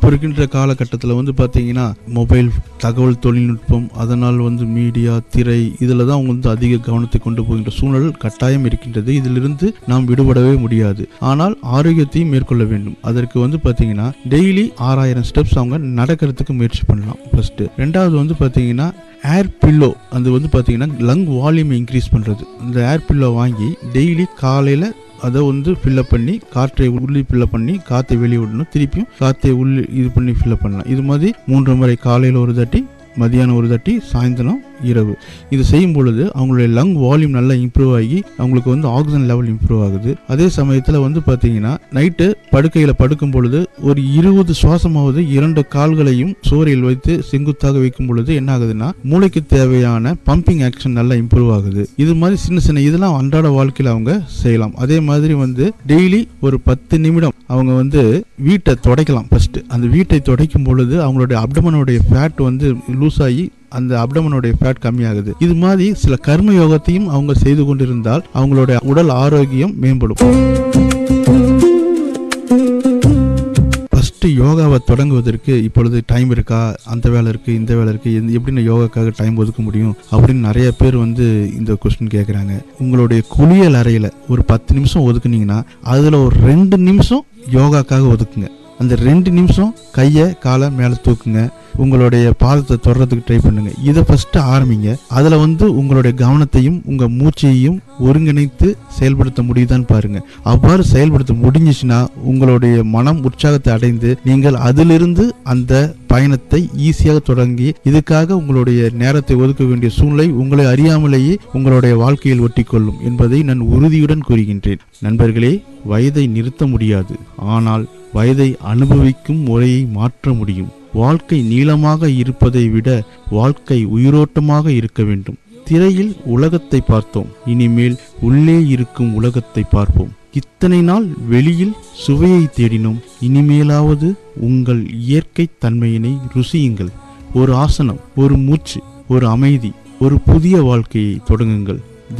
இருக்கின்ற காலகட்டத்தில் வந்து பார்த்தீங்கன்னா மொபைல் தகவல் தொழில்நுட்பம் அதனால் வந்து மீடியா திரை இதில் தான் அவங்க வந்து அதிக கவனத்தை கொண்டு போகின்ற சூழல் கட்டாயம் இருக்கின்றது இதிலிருந்து நாம் விடுபடவே முடியாது ஆனால் ஆரோக்கியத்தையும் மேற்கொள்ள வேண்டும் அதற்கு வந்து பார்த்தீங்கன்னா டெய்லி ஆறாயிரம் ஸ்டெப்ஸ் அவங்க நடக்கிறதுக்கு முயற்சி பண்ணலாம் ஃபர்ஸ்ட் ரெண்டாவது வந்து பார்த்தீங்கன்னா ஏர் பில்லோ அது வந்து பார்த்தீங்கன்னா லங் வால்யூம் இன்க்ரீஸ் பண்ணுறது இந்த ஏர் பில்லோ வாங்கி டெய்லி காலையில் அதை வந்து ஃபில்லப் பண்ணி காற்றை உள்ளே ஃபில்லப் பண்ணி காற்றை வெளியே விடணும் திருப்பியும் காற்றை உள்ளே இது பண்ணி ஃபில்லப் பண்ணலாம் இது மாதிரி மூன்று முறை காலையில் ஒரு தாட்டி மதியானம் ஒரு தாட்டி சாயந்தரம் இரவு இது செய்யும் பொழுது அவங்களுடைய லங் வால்யூம் நல்லா இம்ப்ரூவ் ஆகி அவங்களுக்கு வந்து ஆக்சிஜன் லெவல் இம்ப்ரூவ் ஆகுது அதே சமயத்தில் வந்து பார்த்தீங்கன்னா நைட்டு படுக்கையில் படுக்கும் பொழுது ஒரு இருபது சுவாசமாவது இரண்டு கால்களையும் சோறையில் வைத்து செங்குத்தாக வைக்கும் பொழுது என்ன ஆகுதுன்னா மூளைக்கு தேவையான பம்பிங் ஆக்ஷன் நல்லா இம்ப்ரூவ் ஆகுது இது மாதிரி சின்ன சின்ன இதெல்லாம் அன்றாட வாழ்க்கையில் அவங்க செய்யலாம் அதே மாதிரி வந்து டெய்லி ஒரு பத்து நிமிடம் அவங்க வந்து வீட்டை துடைக்கலாம் ஃபர்ஸ்ட் அந்த வீட்டை துடைக்கும் பொழுது அவங்களுடைய அப்டமனுடைய ஃபேட் வந்து லூஸ் ஆகி அந்த அப்டமனுடைய ஃபேட் கம்மியாகுது இது மாதிரி சில கர்ம யோகத்தையும் அவங்க செய்து கொண்டிருந்தால் அவங்களுடைய உடல் ஆரோக்கியம் மேம்படும் ஃபஸ்ட்டு யோகாவை தொடங்குவதற்கு இப்பொழுது டைம் இருக்கா அந்த வேலை இருக்குது இந்த வேலை இருக்குது இந்த எப்படி நான் யோகாக்காக டைம் ஒதுக்க முடியும் அப்படின்னு நிறைய பேர் வந்து இந்த கொஸ்டின் கேட்குறாங்க உங்களுடைய குளியல் அறையில் ஒரு பத்து நிமிஷம் ஒதுக்குனீங்கன்னா அதில் ஒரு ரெண்டு நிமிஷம் யோகாக்காக ஒதுக்குங்க அந்த ரெண்டு நிமிஷம் கையை காலை மேலே தூக்குங்க உங்களுடைய பாதத்தை தொடறதுக்கு ட்ரை பண்ணுங்க இதை ஃபர்ஸ்ட் ஆரம்பிங்க அதில் வந்து உங்களுடைய கவனத்தையும் உங்கள் மூச்சையும் ஒருங்கிணைத்து செயல்படுத்த முடியுதான்னு பாருங்க அவ்வாறு செயல்படுத்த முடிஞ்சிச்சுன்னா உங்களுடைய மனம் உற்சாகத்தை அடைந்து நீங்கள் அதிலிருந்து அந்த பயணத்தை ஈஸியாக தொடங்கி இதுக்காக உங்களுடைய நேரத்தை ஒதுக்க வேண்டிய சூழ்நிலை உங்களை அறியாமலேயே உங்களுடைய வாழ்க்கையில் ஒட்டிக்கொள்ளும் என்பதை நான் உறுதியுடன் கூறுகின்றேன் நண்பர்களே வயதை நிறுத்த முடியாது ஆனால் வயதை அனுபவிக்கும் முறையை மாற்ற முடியும் வாழ்க்கை நீளமாக இருப்பதை விட வாழ்க்கை உயிரோட்டமாக இருக்க வேண்டும் திரையில் உலகத்தை பார்த்தோம் இனிமேல் உள்ளே இருக்கும் உலகத்தை பார்ப்போம் இத்தனை நாள் வெளியில் சுவையை தேடினோம் இனிமேலாவது உங்கள் இயற்கை தன்மையினை ருசியுங்கள் ஒரு ஆசனம் ஒரு மூச்சு ஒரு அமைதி ஒரு புதிய வாழ்க்கையை தொடங்குங்கள்